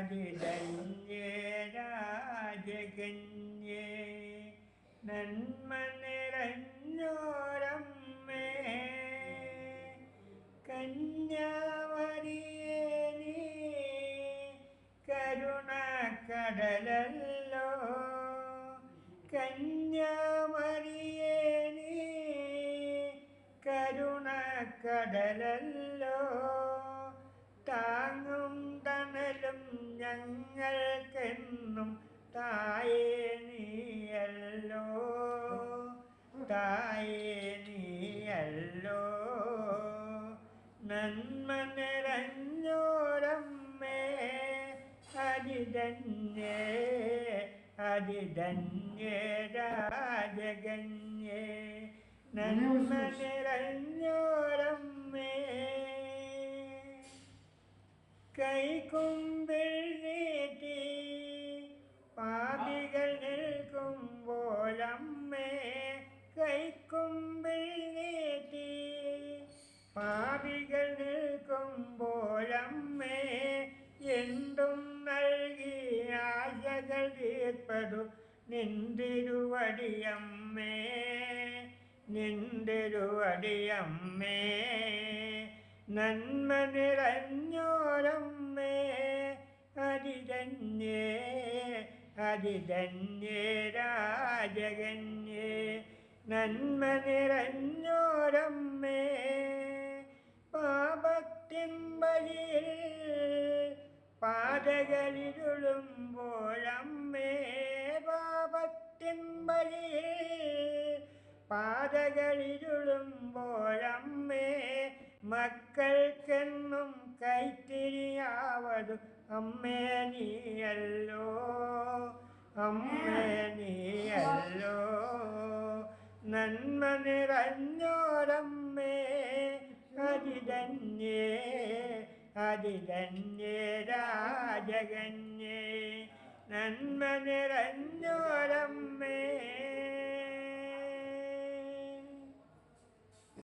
അതിധന്യേ രാജകന്യേ നന്മ നിറഞ്ഞോരമ്മേ കന്യാവരിയേ നീ കരുണ കടലല്ലോ കന്യാമരിയേ നീ കരുണ കടലല്ലോ താങ്ങും തണലും ഞങ്ങൾക്കെന്നും തായേ നീയല്ലോ തായേ നീയല്ലോ നന്മ നിറഞ്ഞോരമ്മേ അതിധന്യേ അതിധന്യേ രാജകന്യേ നന്മ നിറഞ്ഞോരമ്മേ കൈക്കുമ്പിൽ നീട്ടി പാപികൾ നിൽക്കുമ്പോഴമ്മേ കൈക്കുമ്പിൽ നീട്ടി പാപികൾ നിൽക്കുമ്പോഴമ്മേ എന്തും നൽകി ആശകൾ തീർപ്പതു നിന്തിരുവടിയമ്മേ നിന്തിരുവടിയമ്മേ നന്മ നിറഞ്ഞോരമ്മേ അതിധന്യേ അതിധന്യേ രാജകന്യേ നന്മ നിറഞ്ഞോരമ്മേ പാപത്തിൻ വഴിയിൽ പാതകളിരുളുമ്പോഴമ്മേ പാപത്തിൻ വഴിയിൽ പാതകളിരുളുമ്പോഴമ്മേ മക്കൾക്കെന്നും കൈത്തിരിയാവതു അമ്മേ നീയല്ലോ അമ്മേ നീയല്ലോ നന്മ നിറഞ്ഞോരമ്മേ അതിധന്യേ അതിധന്യേ രാജകന്യേ നന്മ നിറഞ്ഞോരമ്മേ